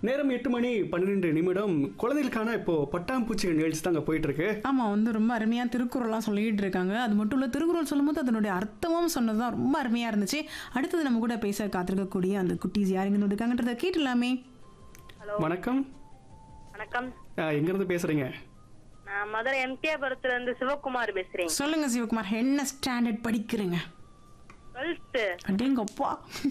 நேரம் எட்டு மணி பன்னிரெண்டு நிமிடம் குழந்தைகளுக்கான இப்போ பட்டாம்பூச்சிகள் நிகழ்ச்சி தாங்க போயிட்டு இருக்கு ஆமாம் வந்து ரொம்ப அருமையாக திருக்குறள்லாம் சொல்லிட்டு இருக்காங்க அது மட்டும் இல்லை திருக்குறள் சொல்லும்போது அதனுடைய அர்த்தமும் சொன்னது தான் ரொம்ப அருமையாக இருந்துச்சு அடுத்தது நம்ம கூட பேச காத்திருக்கக்கூடிய அந்த குட்டீஸ் யார் இங்கே இருக்காங்கன்றதை கேட்டுலாமே வணக்கம் வணக்கம் ஆ, எங்கிருந்து பேசுறீங்க நான் மதுரை எம்கேபுரத்துல இருந்து சிவகுமார் பேசுறேன் சொல்லுங்க சிவகுமார் என்ன ஸ்டாண்டர்ட் படிக்கிறீங்க டுவெல்த்து அடேங்கப்பா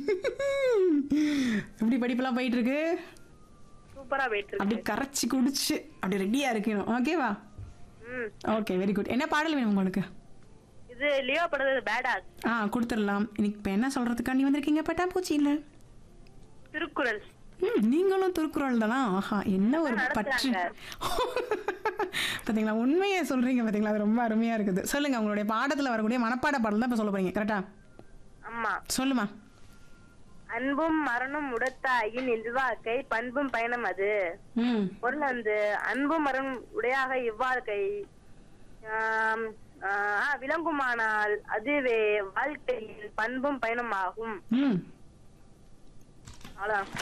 எப்படி படிப்பெல்லாம் போயிட்டு இருக்கு சூப்பரா போயிட்டு இருக்கு அப்படி கரைச்சி குடிச்சு அப்படி ரெடியாக இருக்கணும் ஓகேவா ம் ஓகே வெரி குட் என்ன பாடல் வேணும் உங்களுக்கு இது லியோ படது பேடாஸ் ஆ கொடுத்துடலாம் இன்னைக்கு இப்போ என்ன சொல்கிறதுக்காண்டி வந்திருக்கீங்க பட்டாம்பூச்சி இல்லை திருக்குறள் ம், நீங்களும் திருக்குறள் தானா ஆஹா என்ன ஒரு பற்று பாத்தீங்களா உண்மையை சொல்றீங்க பாத்தீங்களா அது ரொம்ப அருமையா இருக்குது சொல்லுங்க உங்களுடைய பாடத்துல வரக்கூடிய மனப்பாட பாடல் தான் இப்ப சொல்ல போறீங்க கரெக்டா ஆமா சொல்லுமா அன்பும் மரணும் உடத்தாயின் இல்வாக்கை பண்பும் பயணம் அது ம் பொருள் வந்து அன்பும் மரம் உடையாக இவ்வாழ்க்கை ஆம், ஆ, விளங்குமானால் அதுவே வாழ்க்கையில் பண்பும் பயணம் ஆகும் ம் அவ்வளவுதான்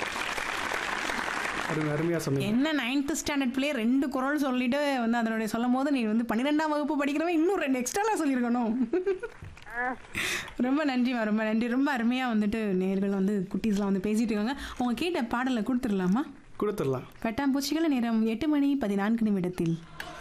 அருமை அருமையா சொன்னீங்க என்ன நைன்த் ஸ்டாண்டர்ட் பிள்ளை ரெண்டு குரல் சொல்லிட்டு வந்து அதனுடைய சொல்லும் போது நீ வந்து பன்னிரெண்டாம் வகுப்பு படிக்கிறவன் இன்னும் ரெண்டு எக்ஸ்ட்ராலாம் சொல்லியிருக்கணும் ஆ, ரொம்ப நன்றிமா ரொம்ப நன்றி ரொம்ப அருமையாக வந்துட்டு நேர்கள் வந்து குட்டீஸ்லாம் வந்து பேசிட்டு இருக்காங்க அவங்க கேட்ட பாடலை கொடுத்துடலாமா கொடுத்துடலாம் பட்டாம்பூச்சிகள் நேரம் எட்டு மணி பதினான்கு நிமிடத்தில்